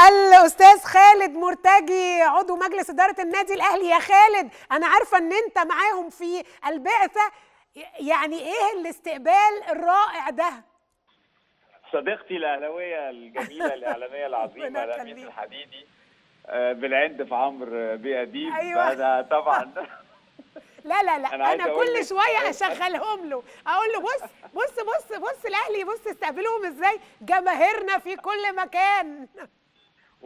الاستاذ خالد مرتجي عضو مجلس اداره النادي الاهلي يا خالد انا عارفه ان انت معاهم في البعثه يعني ايه الاستقبال الرائع ده صديقتي الاهلاويه الجميله الاعلاميه العظيمه ربنا لميس يخليك. الحديدي آه، بالعند في عمرو بيه اديب أيوة. فانا طبعا لا لا لا أنا انا, عايز أقول كل لك- شويه اشغلهم له اقول له بص بص بص بص الاهلي بص استقبلوهم ازاي جماهيرنا في كل مكان